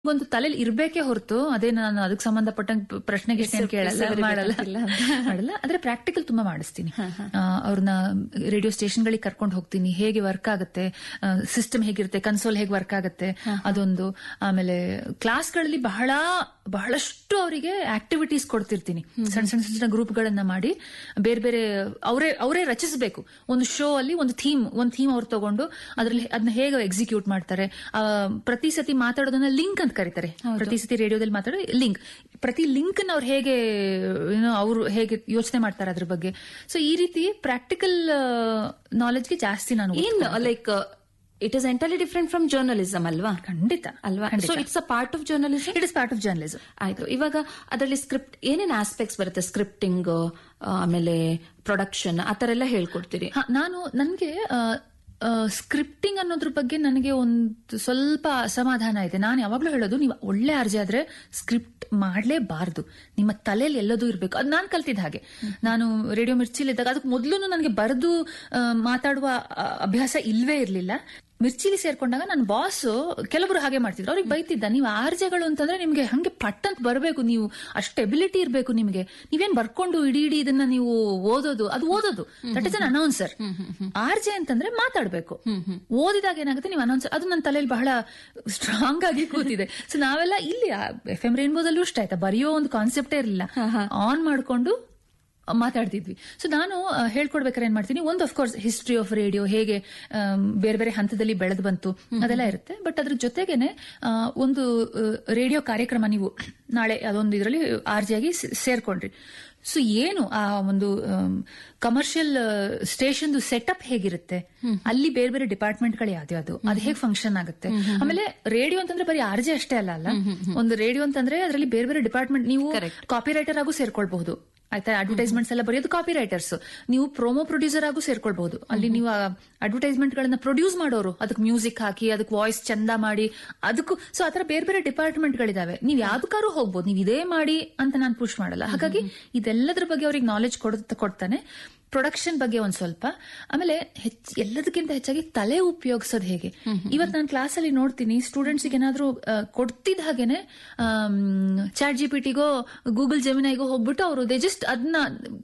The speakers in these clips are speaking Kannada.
ಒಂದು ತಲೆಲಿ ಇರ್ಬೇಕೇ ಹೊರತು ಅದೇ ನಾನು ಅದಕ್ಕೆ ಸಂಬಂಧಪಟ್ಟಂಗೆ ಪ್ರಶ್ನೆ ಗಿಶ್ನೆ ಏನ್ ಕೇಳಲ್ಲ ಮಾಡಲ್ಲ ಮಾಡಲ್ಲ ಆದ್ರೆ ಪ್ರಾಕ್ಟಿಕಲ್ ತುಂಬಾ ಮಾಡಿಸ್ತೀನಿ ಆ, ಅವ್ರನ್ನ ರೇಡಿಯೋ ಸ್ಟೇಷನ್ಗಳಿಗೆ ಕರ್ಕೊಂಡು ಹೋಗ್ತೀನಿ ಹೇಗೆ ವರ್ಕ್ ಆಗುತ್ತೆ ಸಿಸ್ಟಮ್ ಹೇಗಿರುತ್ತೆ ಕನ್ಸೋಲ್ ಹೇಗೆ ವರ್ಕ್ ಆಗುತ್ತೆ ಅದೊಂದು ಆಮೇಲೆ ಕ್ಲಾಸ್ಗಳಲ್ಲಿ ಬಹಳ ಬಹಳಷ್ಟು ಅವರಿಗೆ ಆಕ್ಟಿವಿಟೀಸ್ ಕೊಡ್ತಿರ್ತೀನಿ ಸಣ್ಣ ಸಣ್ಣ ಸಣ್ಣ ಗ್ರೂಪ್ಗಳನ್ನ ಮಾಡಿ ಬೇರೆ ಬೇರೆ ಅವರೇ ಅವರೇ ರಚಿಸಬೇಕು ಒಂದು ಶೋ ಅಲ್ಲಿ ಒಂದು ಥೀಮ್ ಒಂದು ಥೀಮ್ ಅವ್ರು ತಗೊಂಡು ಅದ್ರಲ್ಲಿ ಅದನ್ನ ಹೇಗೆ ಎಕ್ಸಿಕ್ಯೂಟ್ ಮಾಡ್ತಾರೆ ಆ, ಪ್ರತಿ ಸತಿ ಮಾತಾಡೋದನ್ನ ಲಿಂಕ್ ಅಂತ ಕರೀತಾರೆ ಪ್ರತಿ ಸತಿ ರೇಡಿಯೋದಲ್ಲಿ ಮಾತಾಡೋ ಲಿಂಕ್ ಪ್ರತಿ ಲಿಂಕ್ ಅವ್ರು ಹೇಗೆ ಏನೋ ಅವರು ಹೇಗೆ ಯೋಚನೆ ಮಾಡ್ತಾರೆ ಅದ್ರ ಬಗ್ಗೆ ಸೊ ಈ ರೀತಿ ಪ್ರಾಕ್ಟಿಕಲ್ ನಾಲೆಜ್ಗೆ ಜಾಸ್ತಿ ನಾನು ಏನ್ like it is entirely different from journalism ಅಲ್ವಾ ಖಂಡಿತ ಅಲ್ವಾ so it's a part of journalism it is part of journalism ಆಯ್ತು ಇವಾಗ ಅದರಲ್ಲಿ ಸ್ಕ್ರಿಪ್ಟ್ ಏನೇನ್ ಆಸ್ಪೆಕ್ಟ್ಸ್ ಬರುತ್ತೆ ಸ್ಕ್ರಿಪ್ಟಿಂಗ್ ಆಮೇಲೆ ಪ್ರೊಡಕ್ಷನ್ ಆತರ ಎಲ್ಲ ಹೇಳ್ಕೊಡ್ತೀರಿ ಹ, ನಾನು ನನಗೆ ಸ್ಕ್ರಿಪ್ಟಿಂಗ್ ಅನ್ನೋದ್ರ ಬಗ್ಗೆ ನನಗೆ ಒಂದು ಸ್ವಲ್ಪ ಅಸಮಾಧಾನ ಇದೆ ನಾನು ಯಾವಾಗ್ಲೂ ಹೇಳೋದು ನೀವು ಒಳ್ಳೆ ಅರ್ಜಿ ಆದ್ರೆ ಸ್ಕ್ರಿಪ್ಟ್ ಮಾಡಲೇಬಾರ್ದು ನಿಮ್ಮ ತಲೆಯಲ್ಲಿ ಎಲ್ಲದೂ ಇರಬೇಕು ಅದು ನಾನು ಕಲ್ತಿದ್ದ ಹಾಗೆ ನಾನು ರೇಡಿಯೋ ಮಿರ್ಚಿಲಿದ್ದಾಗ ಅದಕ್ಕೆ ಮೊದಲು ನನಗೆ ಬರೆದು ಮಾತಾಡುವ ಆ, ಅಭ್ಯಾಸ ಇಲ್ವೇ ಇರಲಿಲ್ಲ ಮಿರ್ಚಿಲಿ ಸೇರ್ಕೊಂಡಾಗ ನನ್ನ ಬಾಸ್ ಕೆಲವರು ಹಾಗೆ ಮಾಡ್ತಿದ್ರು ಅವ್ರಿಗೆ ಬೈತಿದ್ದ ನೀವು ಆರ್ಜೆಗಳು ಅಂತಂದ್ರೆ ನಿಮ್ಗೆ ಹಂಗೆ ಪಟ್ ಅಂತ ಬರಬೇಕು ನೀವು ಅಷ್ಟು ಎಬಿಲಿಟಿ ಇರಬೇಕು ನಿಮಗೆ ನೀವೇನ್ ಬರ್ಕೊಂಡು ಇಡೀ ಇಡೀ ಇದನ್ನ ನೀವು ಓದೋದು ಅದು ಓದೋದು that is an announcer RJ ಅಂತಂದ್ರೆ ಮಾತಾಡ್ಬೇಕು ಓದಿದಾಗ ಏನಾಗುತ್ತೆ ನೀವು ಅನೌನ್ಸರ್ ಅದು ನನ್ನ ತಲೆಯಲ್ಲಿ ಬಹಳ ಸ್ಟ್ರಾಂಗ್ ಆಗಿ ಕೂತಿದೆ ಸೊ ನಾವೆಲ್ಲ ಇಲ್ಲಿ ಎಫ್ ಎಂ ರೇನ್ಬೋದಲ್ಲೂ ಅಷ್ಟೇ ಆಯ್ತಾ ಬರೆಯೋ ಒಂದು ಕಾನ್ಸೆಪ್ಟೇ ಇರಲಿಲ್ಲ ಆನ್ ಮಾಡ್ಕೊಂಡು ಮಾತಾಡ್ತಿದ್ವಿ ಸೊ ನಾನು ಆ, ಹೇಳ್ಕೊಡ್ಬೇಕಾದ್ರೆ ಏನ್ ಮಾಡ್ತೀನಿ ಒಂದು ಅಫ್ಕೋರ್ಸ್ ಹಿಸ್ಟ್ರಿ ಆಫ್ ರೇಡಿಯೋ ಹೇಗೆ ಆಮ್, ಬೇರೆ ಬೇರೆ ಹಂತದಲ್ಲಿ ಬೆಳೆದು ಬಂತು ಅದೆಲ್ಲ ಇರುತ್ತೆ ಬಟ್ ಅದ್ರ ಜೊತೆಗೇನೆ ಆ, ಒಂದು ರೇಡಿಯೋ ಕಾರ್ಯಕ್ರಮ ನೀವು ನಾಳೆ ಅದೊಂದು ಇದರಲ್ಲಿ ಆರ್ಜಿಯಾಗಿ ಸೇರ್ಕೊಂಡ್ರಿ ಸೊ ಏನು ಆ ಒಂದು ಕಮರ್ಷಿಯಲ್ ಸ್ಟೇಷನ್ ಸೆಟಪ್ ಹೇಗಿರುತ್ತೆ ಅಲ್ಲಿ ಬೇರೆ ಬೇರೆ ಡಿಪಾರ್ಟ್ಮೆಂಟ್ಗಳು ಯಾವ್ದು ಅದು ಹೇಗೆ ಫಂಕ್ಷನ್ ಆಗುತ್ತೆ ಆಮೇಲೆ ರೇಡಿಯೋ ಅಂತಂದ್ರೆ ಬರೀ ಆರ್ಜೆ ಅಷ್ಟೇ ಅಲ್ಲ ಅಲ್ಲ ಒಂದು ರೇಡಿಯೋ ಅಂತಂದ್ರೆ ಅದರಲ್ಲಿ ಬೇರೆ ಬೇರೆ ಡಿಪಾರ್ಟ್ಮೆಂಟ್ ನೀವು ಕಾಪಿ ರೈಟರ್ ಆಗು ಸೇರ್ಕೊಳ್ಬಹುದು ಆಯ್ತಾ ಅಡ್ವರ್ಟೈಸ್ಮೆಂಟ್ಸ್ ಎಲ್ಲ ಬರೆಯೋದು ಕಾಪಿ ರೈಟರ್ಸ್ ನೀವು ಪ್ರೋಮೋ ಪ್ರೊಡ್ಯೂಸರ್ ಆಗು ಸೇರ್ಕೊಳ್ಬಹುದು ಅಲ್ಲಿ ನೀವು ಅಡ್ವರ್ಟೈಸ್ಮೆಂಟ್ ಗಳನ್ನ ಪ್ರೊಡ್ಯೂಸ್ ಮಾಡೋರು ಅದಕ್ಕೆ ಮ್ಯೂಸಿಕ್ ಹಾಕಿ ಅದಕ್ಕೆ ವಾಯ್ಸ್ ಚಂದ ಮಾಡಿ ಅದಕ್ಕೂ ಸೊ ಆತರ ಬೇರೆ ಬೇರೆ ಡಿಪಾರ್ಟ್ಮೆಂಟ್ ಗಳಿದಾವೆ ನೀವು ಯಾವ್ದಕ್ಕಾರು ಹೋಗ್ಬೋದು ನೀವು ಇದೇ ಮಾಡಿ ಅಂತ ನಾನು ಪುಷ್ ಮಾಡಲ್ಲ ಹಾಗಾಗಿ ಇದೆಲ್ಲದ್ರ ಬಗ್ಗೆ ಅವ್ರಿಗೆ ನಾಲೆಜ್ ಕೊಡ್ತಾನೆ ಪ್ರೊಡಕ್ಷನ್ ಬಗ್ಗೆ ಒಂದ್ ಸ್ವಲ್ಪ ಆಮೇಲೆ ಹೆಚ್ಚ್ ಎಲ್ಲದಕ್ಕಿಂತ ಹೆಚ್ಚಾಗಿ ತಲೆ ಉಪಯೋಗಿಸೋದು ಹೇಗೆ ಇವತ್ತು ನಾನು ಕ್ಲಾಸ್ ಅಲ್ಲಿ ನೋಡ್ತೀನಿ ಸ್ಟೂಡೆಂಟ್ಸ್ ಏನಾದ್ರೂ ಆ, ಕೊಡ್ತಿದ್ದ ಹಾಗೇನೆ ಚಾಟ್ ಜಿ ಪಿ ಟಿಗೋ ಗೂಗಲ್ ಜಮಿನೈಗೋ ಹೋಗ್ಬಿಟ್ಟು ಅವರು ದೇ ಜಸ್ಟ್ ಅದನ್ನ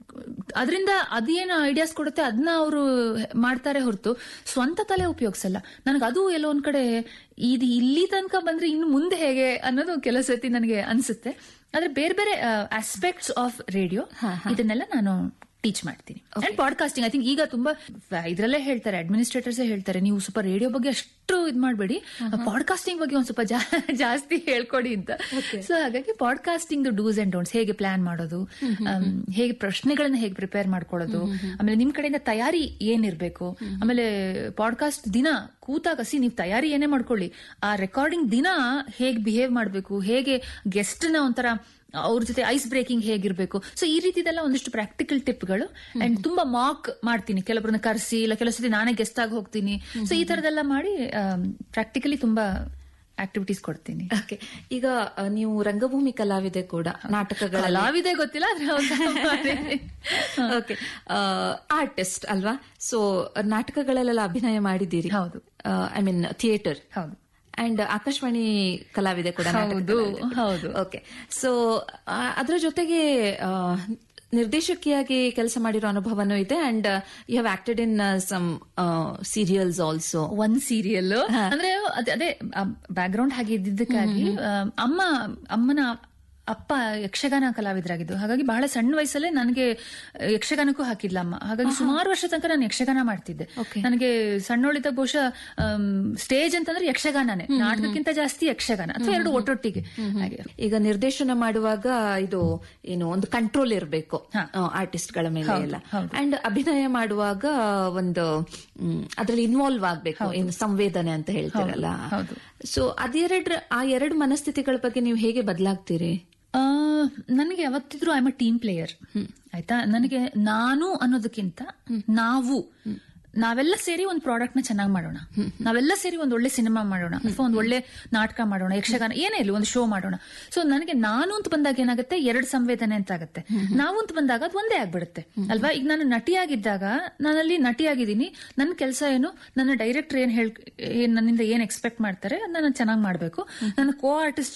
ಅದರಿಂದ ಅದೇನು ಐಡಿಯಾಸ್ ಕೊಡುತ್ತೆ ಅದನ್ನ ಅವರು ಮಾಡ್ತಾರೆ ಹೊರತು ಸ್ವಂತ ತಲೆ ಉಪಯೋಗಿಸಲ್ಲ ನನಗೆ ಅದು ಎಲ್ಲೋ ಒಂದ್ ಕಡೆ ಇದು ಇಲ್ಲಿ ತನಕ ಬಂದ್ರೆ ಇನ್ನು ಮುಂದೆ ಹೇಗೆ ಅನ್ನೋದು ಕೆಲವು ಸತಿ ನನಗೆ ಅನ್ಸುತ್ತೆ ಆದ್ರೆ ಬೇರೆ ಬೇರೆ ಆಸ್ಪೆಕ್ಟ್ಸ್ ಆಫ್ ರೇಡಿಯೋ ಇದನ್ನೆಲ್ಲ ನಾನು ಟೀಚ್ ಮಾಡ್ತೀನಿ ಅಂಡ್ ಪಾಡ್ಕಾಸ್ಟಿಂಗ್ ಐ ಥಿಂಕ್ ಈಗ ತುಂಬಾ ಇದ್ರಲ್ಲೇ ಹೇಳ್ತಾರೆ ಅಡ್ಮಿನಿಸ್ಟ್ರೇಟರ್ಸ್ ಹೇಳ್ತಾರೆ ನೀವು ಸ್ವಲ್ಪ ರೇಡಿಯೋ ಬಗ್ಗೆ ಅಷ್ಟು ಇದ್ ಮಾಡಬೇಡಿ ಪಾಡ್ಕಾಸ್ಟಿಂಗ್ ಬಗ್ಗೆ ಒಂದ್ ಸ್ವಲ್ಪ ಜಾ- ಜಾಸ್ತಿ ಹೇಳ್ಕೊಡಿ ಅಂತ ಸೊ ಹಾಗಾಗಿ ಪಾಡ್ಕಾಸ್ಟಿಂಗ್ ಡೂಸ್ ಅಂಡ್ ಡೋಂಟ್ಸ್ ಹೇಗೆ ಪ್ಲಾನ್ ಮಾಡೋದು ಆಮ್, ಹೇಗೆ ಪ್ರಶ್ನೆಗಳನ್ನ ಹೇಗೆ ಪ್ರಿಪೇರ್ ಮಾಡ್ಕೊಳ್ಳೋದು ಆಮೇಲೆ ನಿಮ್ ಕಡೆಯಿಂದ ತಯಾರಿ ಏನಿರ್ಬೇಕು ಆಮೇಲೆ ಪಾಡ್ಕಾಸ್ಟ್ ದಿನ ಕೂತಾಗ ಸಿ ನೀವು ತಯಾರಿ ಏನೇ ಮಾಡ್ಕೊಳ್ಳಿ ಆ ರೆಕಾರ್ಡಿಂಗ್ ದಿನ ಹೇಗೆ ಬಿಹೇವ್ ಮಾಡಬೇಕು ಹೇಗೆ ಗೆಸ್ಟ್ ನ ಒಂಥರ ಅವ್ರ ಜೊತೆ ಐಸ್ ಬ್ರೇಕಿಂಗ್ ಹೇಗಿರ್ಬೇಕು ಸೊ ಈ ರೀತಿದೆಲ್ಲ ಒಂದಿಷ್ಟು ಪ್ರಾಕ್ಟಿಕಲ್ ಟಿಪ್ಗಳು ಅಂಡ್ ತುಂಬಾ ಮಾಕ್ ಮಾಡ್ತೀನಿ ಕೆಲವರನ್ನ ಕರೆಸಿ ಇಲ್ಲ ಕೆಲವು ಸತಿ ನಾನೇ ಗೆಸ್ಟ್ ಆಗಿ ಹೋಗ್ತೀನಿ ಸೊ ಈ ತರದೆಲ್ಲ ಮಾಡಿ ಪ್ರಾಕ್ಟಿಕಲಿ ತುಂಬಾ ಆಕ್ಟಿವಿಟೀಸ್ ಕೊಡ್ತೀನಿ ಓಕೆ ಈಗ ಆ, ನೀವು ರಂಗಭೂಮಿ ಕಲಾವಿದೆ ಕೂಡ ನಾಟಕಗಳ ಕಲಾವಿದೆ ಗೊತ್ತಿಲ್ಲ ಆದ್ರೆ ಅವ್ರ್ನ ಮಾಡಿದ್ದೀನಿ. ಓಕೆ ಆರ್ಟಿಸ್ಟ್ ಅಲ್ವಾ ಸೊ ನಾಟಕಗಳಲ್ಲೆಲ್ಲ ಅಭಿನಯ ಮಾಡಿದ್ದೀರಿ ಹೌದು. ಐ ಮೀನ್ ಥಿಯೇಟರ್ ಹೌದು ಅಂಡ್ ಆಕಾಶವಾಣಿ ಕಲಾವಿದೆ ಕೂಡ ಹೌದು, ಹೌದು. ಓಕೆ ಸೊ ಅದರ ಜೊತೆಗೆ ಆ, ನಿರ್ದೇಶಕಿಯಾಗಿ ಕೆಲಸ ಮಾಡಿರೋ ಅನುಭವನೂ ಇದೆ and you have acted in some serials also ಒಂದ್ ಸೀರಿಯಲ್ ಅಂದ್ರೆ ಅದೇ ಅದೇ ಬ್ಯಾಕ್ ಗ್ರೌಂಡ್ ಹಾಗೆ ಇದ್ದಿದ್ದಕ್ಕಾಗಿ ಆ, ಅಮ್ಮ ಅಮ್ಮನ ಅಪ್ಪ ಯಕ್ಷಗಾನ ಕಲಾವಿದರಾಗಿದ್ದು ಹಾಗಾಗಿ ಬಹಳ ಸಣ್ಣ ವಯಸ್ಸಲ್ಲೇ ನನಗೆ ಯಕ್ಷಗಾನಕ್ಕೂ ಹಾಕಿದ್ಲ ಅಮ್ಮ ಹಾಗಾಗಿ ಸುಮಾರು ವರ್ಷ ತನಕ ನಾನು ಯಕ್ಷಗಾನ ಮಾಡ್ತಿದ್ದೆ ನನಗೆ ಸಣ್ಣೋಳಿದ್ದಾಗ ಬಹುಶಃ ಸ್ಟೇಜ್ ಅಂತಂದ್ರೆ ಯಕ್ಷಗಾನನೇ ನಾಟಕಕ್ಕಿಂತ ಜಾಸ್ತಿ ಯಕ್ಷಗಾನ ಅಥವಾ ಎರಡು ಒಟ್ಟೊಟ್ಟಿಗೆ ಹಾಗೆ ಈಗ ನಿರ್ದೇಶನ ಮಾಡುವಾಗ ಇದು ಏನು ಒಂದು ಕಂಟ್ರೋಲ್ ಇರಬೇಕು ಆರ್ಟಿಸ್ಟ್ ಗಳ ಮೇಲೆ ಎಲ್ಲ ಅಂಡ್ ಅಭಿನಯ ಮಾಡುವಾಗ ಒಂದು ಅದರಲ್ಲಿ ಇನ್ವಾಲ್ವ್ ಆಗ್ಬೇಕು ಏನು ಸಂವೇದನೆ ಅಂತ ಹೇಳ್ತೀರಲ್ಲ ಹೌದು. ಸೊ ಅದೆರಡು ಆ ಎರಡು ಮನಸ್ಥಿತಿಗಳ ಬಗ್ಗೆ ನೀವು ಹೇಗೆ ಬದಲಾಗ್ತೀರಿ ಆ, ನನಗೆ ಯಾವತ್ತಿದ್ರು I am a team player ಆಯ್ತಾ ನನಗೆ ನಾನು ಅನ್ನೋದಕ್ಕಿಂತ ನಾವು ನಾವೆಲ್ಲ ಸೇರಿ ಒಂದು ಪ್ರಾಡಕ್ಟ್ ನ ಚೆನ್ನಾಗಿ ಮಾಡೋಣ ನಾವೆಲ್ಲ ಸೇರಿ ಒಂದು ಒಳ್ಳೆ ಸಿನಿಮಾ ಮಾಡೋಣ ಅಥವಾ ಒಂದು ಒಳ್ಳೆ ನಾಟಕ ಮಾಡೋಣ ಯಕ್ಷಗಾನ ಏನೇ ಇರಲಿ ಒಂದು ಶೋ ಮಾಡೋಣ ಸೊ ನನಗೆ ನಾನು ಅಂತ ಬಂದಾಗ ಏನಾಗುತ್ತೆ ಎರಡು ಸಂವೇದನೆ ಅಂತ ಆಗುತ್ತೆ ನಾವು ಅಂತ ಬಂದಾಗ ಅದು ಒಂದೇ ಆಗ್ಬಿಡುತ್ತೆ ಅಲ್ವಾ ಈಗ ನಾನು ನಟಿಯಾಗಿದ್ದಾಗ ನಾನಲ್ಲಿ ನಟಿಯಾಗಿದ್ದೀನಿ ನನ್ನ ಕೆಲಸ ಏನು ನನ್ನ ಡೈರೆಕ್ಟರ್ ಏನ್ ಹೇಳ್ ಏನ್ ನನ್ನಿಂದ ಏನ್ ಎಕ್ಸ್ಪೆಕ್ಟ್ ಮಾಡ್ತಾರೆ ಅದನ್ನ ನಾನು ಚೆನ್ನಾಗಿ ಮಾಡ್ಬೇಕು ನನ್ನ ಕೋ ಆರ್ಟಿಸ್ಟ್